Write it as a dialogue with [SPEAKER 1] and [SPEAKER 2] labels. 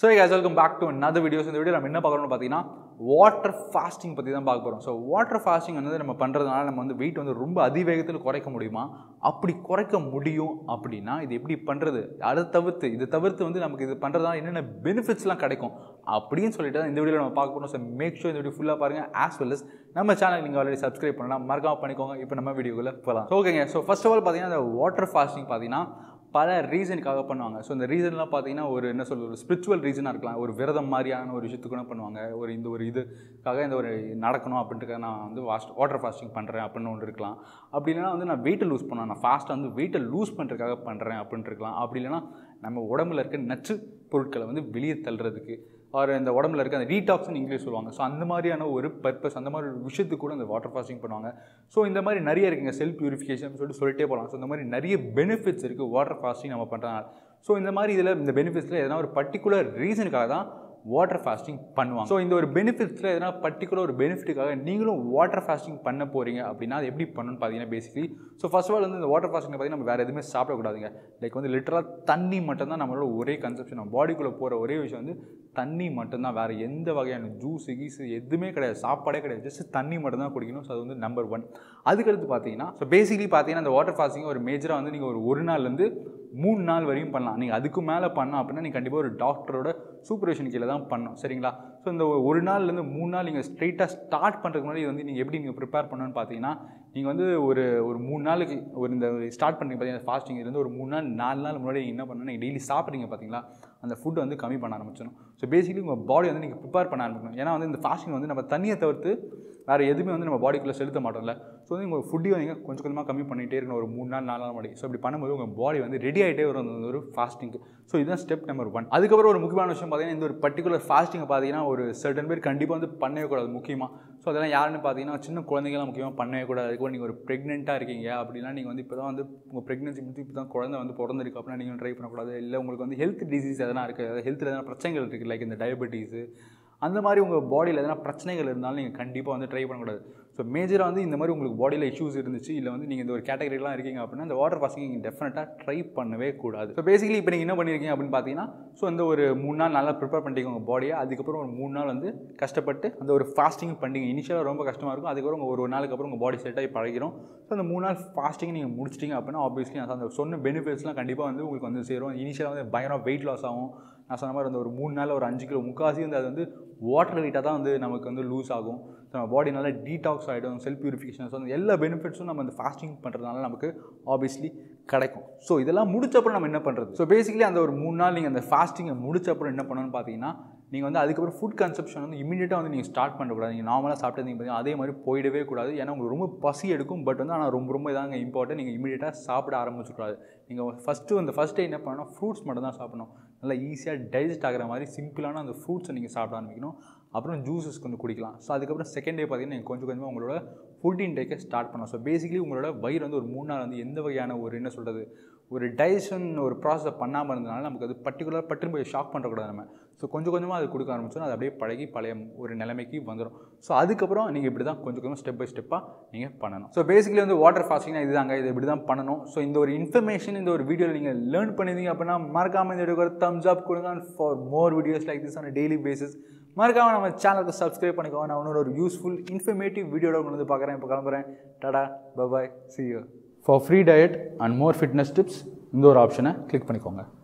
[SPEAKER 1] so guys welcome back to another videos இந்த video நம்ம என்ன பார்க்குறோம்னு பார்த்தீங்கன்னா வாட்டர் ஃபாஸ்டிங் பற்றி தான் பார்க்க போகிறோம் ஸோ வாட்டர் ஃபாஸ்டிங் வந்து நம்ம பண்ணுறதுனால நம்ம வந்து வெயிட் வந்து ரொம்ப அதிவேகத்தில் குறைக்க முடியுமா அப்படி குறைக்க முடியும் அப்படின்னா இது எப்படி பண்ணுறது அதை தவிர்த்து இது தவிர்த்து வந்து நமக்கு இது பண்ணுறதுனால என்னென்ன பெனிஃபிட்ஸ்லாம் கிடைக்கும் அப்படின்னு சொல்லிட்டு தான் இந்த வீடியோவில் நம்ம பார்க்க போகிறோம் ஸோ மேக் ஷோ இந்த வீடியோ ஃபுல்லாக பாருங்கள் ஆஸ் வெல் as நம்ம சேனல் நீங்கள் ஆல்ரெடி சப்ஸ்கிரைப் பண்ணலாம் மறக்காம பண்ணிக்கோங்க இப்போ நம்ம வீடியோக்குள்ளே போகலாம் ஓகேங்க ஸோ ஃபர்ஸ்ட் ஆஃப் ஆல் பார்த்தீங்கன்னா இந்த வாட்டர் ஃபாஸ்டிங் பார்த்தீங்கன்னா பல ரீசனுக்காக பண்ணுவாங்க ஸோ இந்த ரீசன்லாம் பார்த்தீங்கன்னா ஒரு என்ன சொல்றது ஒரு ஸ்பிரிச்சுவல் ரீசனாக இருக்கலாம் ஒரு விரதம் மாதிரியான ஒரு விஷயத்துக்கு கூட பண்ணுவாங்க ஒரு இந்த ஒரு இதுக்காக இந்த ஒரு நடக்கணும் அப்படின்ட்டு நான் வந்து வாஸ்ட் வாட்டர் ஃபாஸ்டிங் பண்ணுறேன் அப்படின்னு ஒன்று இருக்கலாம் அப்படி இல்லைனா வந்து நான் வெயிட்டை லூஸ் பண்ணேன் நான் ஃபாஸ்ட்டாக வந்து வெயிட்டை லூஸ் பண்ணுறதுக்காக பண்ணுறேன் அப்படின்ட்டு இருக்கலாம் அப்படி இல்லைனா நம்ம உடம்புல இருக்க நச்சு பொருட்களை வந்து வெளியே தள்ளுறதுக்கு ஆர் இந்த உடம்புல இருக்க அந்த ரீடாக்ஸ்னு இங்கிலீஷ் சொல்லுவாங்க ஸோ அந்த மாதிரியான ஒரு பர்பஸ் அந்த மாதிரி ஒரு விஷயத்துக்கு கூட அந்த வாட்டர் ஃபாஸ்டிங் பண்ணுவாங்க ஸோ இந்த மாதிரி நிறைய இருக்குங்க செல்ஃப் பியூரிஃபிகேஷன் சொல்லிட்டு சொல்லிட்டே போகலாம் ஸோ இந்த மாதிரி நிறைய பெனிஃபிட்ஸ் இருக்குது வாட்டர் ஃபாஸ்டிங் நம்ம பண்ணுறதுனால ஸோ இந்த மாதிரி இதில் இந்த பெனிஃபிட்ஸில் எதனா ஒரு பர்டிகுலர் ரீசனுக்காக தான் வாட்டர் ஃபாஸ்டிங் பண்ணுவாங்க ஸோ இந்த ஒரு பெனிஃபிட்ஸில் எதனா பர்டிகுலர் ஒரு பெனிஃபிட்டுக்காக நீங்களும் வாட்டர் ஃபாஸ்டிங் பண்ண போகிறீங்க அப்படின்னா அது எப்படி பண்ணணும்னு பார்த்தீங்கன்னா basically so first of all வந்து இந்த வாட்டர் ஃபாஸ்டிங் பார்த்தீங்கன்னா நம்ம வேறு எதுவுமே சாப்பிடக்கூடாதுங்க லைக் வந்து லிட்டராக தண்ணி மட்டும்தான் நம்மளோட ஒரே கன்செப்ஷன் நம்ம பாடிக்குள்ளே போகிற ஒரே விஷயம் வந்து தண்ணி மட்டும்தான் வேறு எந்த வகையான ஜூஸு கீஸு எதுவுமே கிடையாது சாப்பாடே கிடையாது ஜஸ்ட் தண்ணி மட்டும்தான் குடிக்கணும் ஸோ அது வந்து நம்பர் ஒன் அதுக்கடுத்து பார்த்தீங்கன்னா ஸோ பேசிக்கலி பார்த்தீங்கன்னா அந்த வாட்டர் ஃபாஸ்டிங் ஒரு மேஜராக வந்து நீங்கள் ஒரு ஒரு நாள்லேருந்து மூணு நாள் வரையும் பண்ணலாம் நீங்கள் அதுக்கு மேலே பண்ணோம் அப்படின்னா நீங்கள் கண்டிப்பாக ஒரு டாக்டரோட சூப்பர்விஷன் கீழே தான் பண்ணணும் சரிங்களா ஸோ இந்த ஒரு நாள்லேருந்து மூணு நாள் நீங்கள் ஸ்ட்ரெயிட்டாக ஸ்டார்ட் பண்ணுறதுக்கு முன்னாடி இது வந்து நீங்கள் எப்படி நீங்கள் ப்ரிப்பேர் பண்ணணும்னு பார்த்தீங்கன்னா நீங்கள் வந்து ஒரு ஒரு மூணு நாளுக்கு ஒரு இந்த ஸ்டார்ட் பண்ணுறீங்க பார்த்தீங்கன்னா ஃபாஸ்டிங் இருந்து ஒரு மூணு நாள் நாலு நாள் முன்னாடி நீங்கள் என்ன பண்ணணும் நீங்கள் டெய்லி சாப்பிட்றீங்க பார்த்தீங்களா அந்த ஃபுட்டை வந்து கம்மி பண்ண ஆரம்பிச்சிடணும் ஸோ பேசிக்கலி உங்கள் பாடி வந்து நீங்கள் ப்ரிப்பேர் பண்ண ஆரம்பிக்கணும் ஏன்னா வந்து இந்த ஃபாஸ்டிங் வந்து நம்ம தண்ணியை தவிர்த்து வேறு எதுவுமே வந்து நம்ம பாடிக்குள்ளே செலுத்த மாட்டோம்ல ஸோ வந்து உங்கள் ஃபுட்டையும் நீங்கள் கொஞ்சம் கொஞ்சமாக கம்மி பண்ணிகிட்டே இருக்கணும் ஒரு மூணு நாள் நாலு நாள் முன்னாடி ஸோ இப்படி பண்ணும்போது உங்கள் பாடி வந்து ரெடி ஆகிட்டே வரும் அந்த ஒரு ஃபாஸ்டிங்க்கு ஸோ இதுதான் ஸ்டெப் நம்பர் ஒன் அதுக்கப்புறம் ஒரு முக்கியமான விஷயம் பார்த்தீங்கன்னா இந்த ஒரு பர்டிகுலர் ஃபாஸ்டிங்கை பார்த்தீங்கன்னா ஒரு சர்டன் பேர் கண்டிப்பாக வந்து பண்ணவே கூடாது முக்கியமாக ஸோ அதெல்லாம் யாருன்னு பார்த்தீங்கன்னா சின்ன குழந்தைங்களாம் முக்கியமாக பண்ணவே கூடாது அதுக்கு நீங்கள் ஒரு ப்ரெக்னெண்ட்டாக இருக்கீங்க அப்படின்னா நீங்கள் வந்து இப்போ தான் வந்து உங்கள் ப்ரெக்னன்சி முடிச்சு இப்போ தான் குழந்தை வந்து பிறந்திருக்கு அப்படின்னா நீங்கள் ட்ரை பண்ணக்கூடாது இல்லை உங்களுக்கு வந்து ஹெல்த் டிசீஸ் எதனா இருக்குது அதாவது ஹெல்த்தில் எதனா பிரச்சனைகள் இருக்குது லைக் இந்த டயபெட்டிஸு அந்த மாதிரி உங்கள் பாடியில் எதனா பிரச்சனைகள் இருந்தாலும் நீங்கள் கண்டிப்பாக வந்து ட்ரை பண்ணக்கூடாது ஸோ மேஜராக வந்து இந்த மாதிரி உங்களுக்கு பாடியில் இஷ்யூஸ் இருந்துச்சு இல்லை வந்து நீங்கள் இந்த ஒரு கேட்டகரிலாம் இருக்கீங்க அப்படின்னா இந்த வாட்டர் ஃபாஸ்டிங் நீங்கள் டெஃபினட்டாக ட்ரை பண்ணவே கூடாது ஸோ பேசிக்கலி இப்போ நீங்கள் என்ன பண்ணியிருக்கீங்க அப்படின்னு பார்த்தீங்கன்னா ஸோ இந்த ஒரு மூணு நாள் நல்லா ப்ரிப்பேர் பண்ணிட்டீங்க உங்கள் பாடியை அதுக்கப்புறம் ஒரு மூணு நாள் வந்து கஷ்டப்பட்டு அந்த ஒரு ஃபாஸ்டிங் பண்ணிங்க இனிஷியலாக ரொம்ப கஷ்டமாக இருக்கும் அதுக்கப்புறம் உங்கள் ஒரு நாளுக்கு அப்புறம் உங்கள் பாடி செட் ஆகி பழகிறோம் ஸோ அந்த மூணு நாள் ஃபாஸ்டிங் நீங்கள் முடிச்சிட்டிங்க அப்படின்னா ஆப்வியஸ்லி நான் அந்த சொன்ன பெனிஃபிட்ஸ்லாம் கண்டிப்பாக வந்து உங்களுக்கு வந்து சேரும் இனிஷியலாக வந்து பயங்கரம் வெயிட் லாஸ் ஆகும் நான் சொன்ன மாதிரி அந்த ஒரு மூணு நாள் ஒரு அஞ்சு கிலோ முக்காசி வந்து அது வந்து வாட்டர் வெயிட்டாக தான் வந்து நமக்கு வந்து லூஸ் ஆகும் ஸோ நம்ம பாடி நல்லா டீடாக்ஸ் ஆகிடும் செல்ஃப் பியூரிஃபிகேஷன் ஸோ அந்த எல்லா பெனிஃபிட்ஸும் நம்ம அந்த ஃபாஸ்டிங் பண்ணுறதுனால நமக்கு ஆப்வியஸ்லி கிடைக்கும் ஸோ இதெல்லாம் முடிச்சப்பறம் நம்ம என்ன பண்ணுறது ஸோ பேசிக்கலி அந்த ஒரு மூணு நாள் நீங்கள் அந்த ஃபாஸ்டிங்கை முடிச்சப்பறம் என்ன பண்ணணும்னு பார்த்தீங்கன்னா நீங்கள் வந்து அதுக்கப்புறம் ஃபுட் கன்சப்ஷன் வந்து இமீடியட்டாக வந்து நீங்கள் ஸ்டார்ட் பண்ணக்கூடாது நீங்கள் நார்மலாக சாப்பிட்டீங்க பார்த்தீங்கன்னா அதே மாதிரி போயிடவே கூடாது ஏன்னா உங்களுக்கு ரொம்ப பசி எடுக்கும் பட் வந்து ஆனால் ரொம்ப ரொம்ப இதாங்க இம்பார்ட்டன்ட் நீங்கள் இமீடியட்டாக சாப்பிட ஆரம்பிச்சிக்கூடாது நீங்கள் ஃபஸ்ட்டு அந்த ஃபஸ்ட் டே என்ன பண்ணணும் ஃப்ரூட்ஸ் மட்டும் தான் சாப்பிடணும் நல்லா ஈஸியாக டைஜஸ்ட் ஆகிற மாதிரி சிம்பிளான அந்த ஃப்ரூட்ஸை நீங்கள் சாப்பிட ஆரம்பிக்கணும் அப்புறம் ஜூஸஸ் கொஞ்சம் குடிக்கலாம் ஸோ அதுக்கப்புறம் செகண்ட் டே பார்த்தீங்கன்னா நீங்கள் கொஞ்சம் கொஞ்சமாக உங்களோட ஃபுட் இன்டேக்கை ஸ்டார்ட் பண்ணலாம் ஸோ பேசிக்கலி உங்களோட வயிறு வந்து ஒரு மூணு நாள் வந்து எந்த வகையான ஒரு என்ன சொல்கிறது ஒரு டைஜஷன் ஒரு ப்ராசஸை பண்ணாமல் இருந்தனால நமக்கு அது பர்டிகுலர் பட்டுன்னு போய் ஷாக் பண்ணுறக்கூடாது நம்ம ஸோ கொஞ்சம் கொஞ்சமாக அது கொடுக்க ஆரம்பிச்சோம் அது அப்படியே பழகி பழைய ஒரு நிலைமைக்கு வந்துடும் ஸோ அதுக்கப்புறம் நீங்கள் இப்படி தான் கொஞ்சம் கொஞ்சம் ஸ்டெப் பை ஸ்டெப்பாக நீங்கள் பண்ணணும் ஸோ பேசிக்கலி வந்து வாட்டர் ஃபாஸ்டிங்னா இதுதாங்க இது இப்படி தான் பண்ணணும் ஸோ இந்த ஒரு இன்ஃபர்மேஷன் இந்த ஒரு வீடியோவில் நீங்கள் லேர்ன் பண்ணியிருந்தீங்க அப்படின்னா மறக்காமல் இந்த வீடியோக்கு ஒரு தம்ஸ் அப் கொடுங்க for more videos like this on daily basis மறக்காமல் நம்ம சேனலுக்கு சப்ஸ்கிரைப் பண்ணிக்கோங்க நான் இன்னொரு ஒரு யூஸ்ஃபுல் இன்ஃபர்மேட்டிவ் வீடியோட கொண்டு வந்து பார்க்குறேன் இப்போ கிளம்புறேன் டடா bye bye see you for free diet and more fitness tips இந்த ஒரு ஆப்ஷனை கிளிக் பண்ணிக்கோங்க